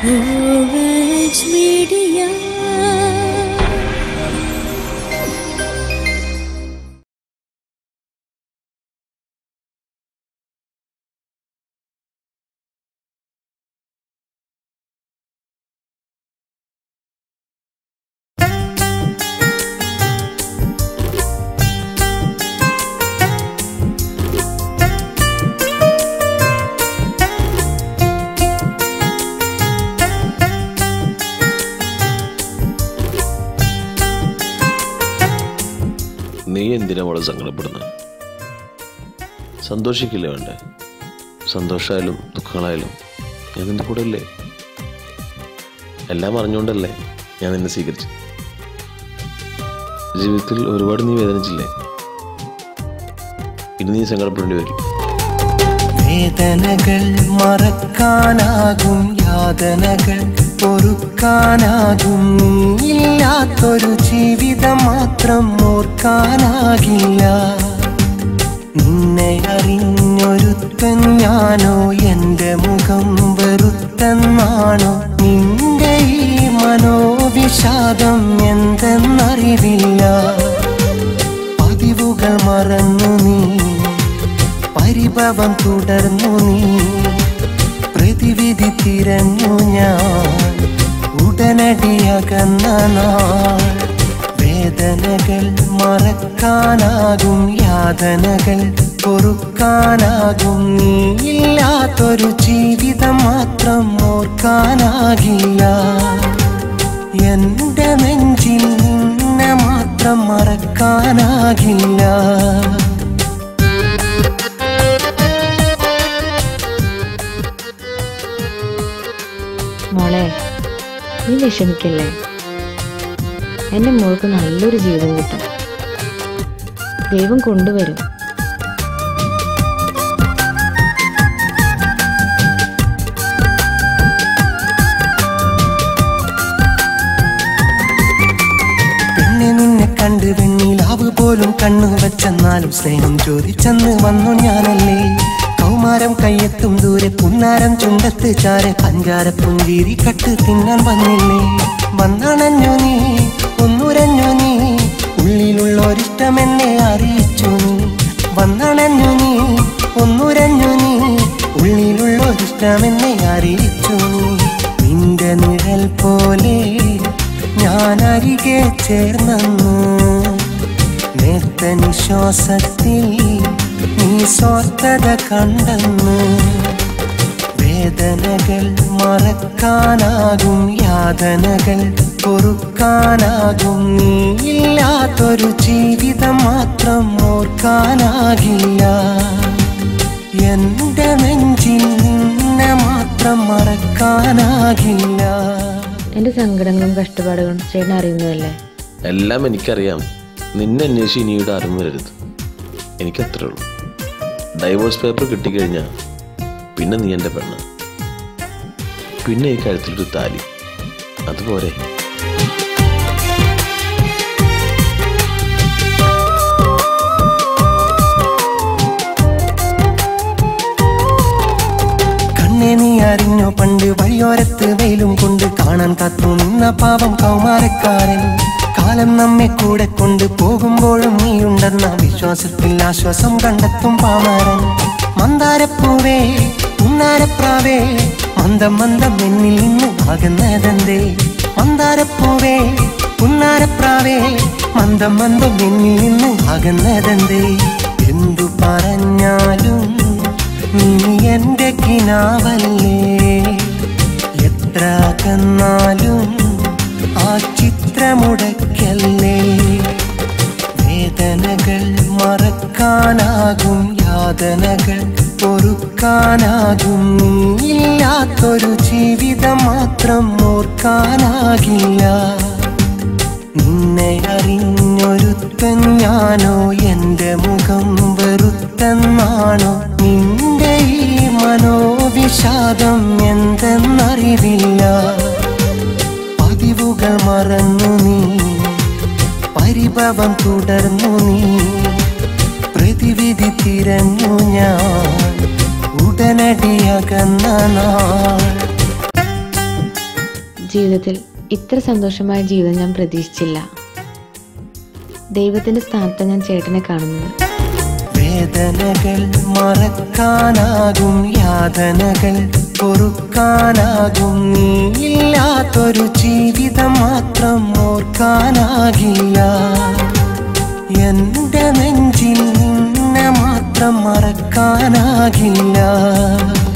Courage Media. നീ എന്തിനാ മോളെ സങ്കടപ്പെടുന്നത് സന്തോഷിക്കില്ലേ വേണ്ടേ സന്തോഷമായാലും ദുഃഖങ്ങളായാലും ഞാൻ നിന്റെ കൂടെ അല്ലേ എല്ലാം അറിഞ്ഞുകൊണ്ടല്ലേ ഞാൻ നിന്നെ സ്വീകരിച്ചു ജീവിതത്തിൽ ഒരുപാട് നീ വേദനിച്ചില്ലേ ഇനി നീ സങ്കടപ്പെടേണ്ടി വരും വേദനകൾ മറക്കാനാകും യാതനകൾ പൊറുക്കാനാകും ഇല്ലാത്തൊരു ജീവിതം മാത്രം ഓർക്കാനാകില്ല നിന്നെ അറിഞ്ഞൊരുത്തൻ ഞാനോ എന്റെ മുഖം വെറുത്തെന്നാണോ നിന്റെ ഈ മനോവിഷാദം എന്തെന്നറിവില്ല പതിവുകൾ മറന്നു നീ പരിഭവം തുടർന്നു നീ പ്രതിവിധി തിരഞ്ഞു ഞാൻ ഉടനടി അകന്ന നാൾ വേദനകൾ മറക്കാനാകും യാതനകൾ പൊറുക്കാനാകും നീ ഇല്ലാത്തൊരു ജീവിതം മാത്രം ഓർക്കാനാകില്ല എന്റെ നെഞ്ചിൽ നിന്നെ മാത്രം മറക്കാനാകില്ല മോളെ നീ വിഷമിക്കല്ലേ എൻ്റെ മോൾക്ക് നല്ലൊരു ജീവിതം കിട്ടും ദൈവം കൊണ്ടുവരും പിന്നെ നിന്നെ കണ്ട് വെണ്ണിലാവ് പോലും കണ്ണു വെച്ചെന്നാലും സ്നേഹം ചോദിച്ചെന്ന് വന്നു ഞാനല്ലേ കൗമാരം കയ്യെത്തും ദൂരെ പുന്നാരം ചുണ്ടത്ത് ചാരെ പഞ്ചാര പുഞ്ചിരി കട്ട് തിന്നാൻ വന്നില്ലേ വന്നണഞ്ഞു നീ ഒന്നുരഞ്ഞു നീ ഉള്ളിലുള്ളൊരിഷ്ടം എന്നെ അറിയിച്ചു നീ വന്നണഞ്ഞു നീ ഒന്നുരഞ്ഞു നീ ഉള്ളിലുള്ളൊരിഷ്ടം എന്നെ അറിയിച്ചു നീ നിന്റെ നിഴൽ പോലെ ഞാൻ അരികെ ചേർന്നു നേർത്ത നിശ്വാസത്തിൽ നീ സ്വാർത്ഥത കണ്ടെന്ന് വേദനകൾ മറക്കാനാകും യാതനകൾ പൊറുക്കാനാകും നീ ഇല്ലാത്തൊരു ജീവിതം മാത്രം ഓർക്കാനാകില്ല എന്റെ നെഞ്ചിൽ നിന്നെ മാത്രം മറക്കാനാകില്ല എൻ്റെ സങ്കടങ്ങളും കഷ്ടപ്പാടുകളും ചേട്ടൻ അറിയുന്നതല്ലേ എല്ലാം എനിക്കറിയാം നിന്നെ അന്വേഷിച്ച് ഇനിയുടെ ആരും വരരുത് എനിക്കത്രേ ഉള്ളൂ ഡൈവോഴ്സ് പേപ്പർ കിട്ടിക്കഴിഞ്ഞാൽ പിന്നെ നീ എൻ്റെ പെണ്ണ് പിന്നെ ഈ കഴുത്തിലൊരു താലി അതുപോലെ കണ്ണെ നീ അറിഞ്ഞോ പണ്ട് വഴിയോരത്ത് വെയിലും കൊണ്ട് കാണാൻ കാത്തു നിന്ന പാവം കൗമാരക്കാരൻ കാലം നമ്മെ കൂടെ കൊണ്ട് പോകുമ്പോഴും നീയുണ്ടെന്ന വിശ്വാസത്തിൽ ആശ്വാസം കണ്ടെത്തും പാമാരൻ മന്ദാരപ്പൂവേ ഉന്നാരപ്രാവേ മന്ദം മന്ദം എന്നിൽ നിന്ന് ആകുന്നതെന്തേ മന്ദാരപ്പൂവേ ഉന്നാരപ്രാവേ മന്ദം മന്ദം എന്നിൽ നിന്ന് ആകുന്നതെന്തേ എന്തു പറഞ്ഞാലും നീ എന്റെ കിനാവല്ലേ എത്ര കന്നാലും ആ ചിത്രമുടക്കല്ലേ വേദനകൾ മറക്കാനാകും യാതനകൾ പൊറുക്കാനാകും നീ ഇല്ലാത്തൊരു ജീവിതം മാത്രം ഓർക്കാനാകില്ല നിന്നെ അറിഞ്ഞൊരുത്തൻ ഞാനോ എന്റെ മുഖം വെറുത്തെന്നാണോ നിന്റെ ഈ മനോവിഷാദം എന്തെന്നറിവില്ല പതിവുകൾ മറന്നു നീ പരിഭവം തുടർന്നു നീ പ്രതിവിധി തിരഞ്ഞു ഞാൻ ഉടനടി അകന്ന നാൾ ജീവിതത്തിൽ ഇത്ര സന്തോഷമായ ജീവിതം ഞാൻ പ്രതീക്ഷിച്ചില്ല ദൈവത്തിന്റെ സ്ഥാനത്ത് ഞാൻ ചേട്ടനെ കാണുന്നത് വേദനകൾ മറക്കാനാകും യാതനകൾ പൊറുക്കാനാകും നീയില്ലാത്തൊരു ജീവിതം മാത്രം ഓർക്കാനാകില്ല എന്റെ നെഞ്ചിൽ നിന്നെ മാത്രം മറക്കാനാകില്ല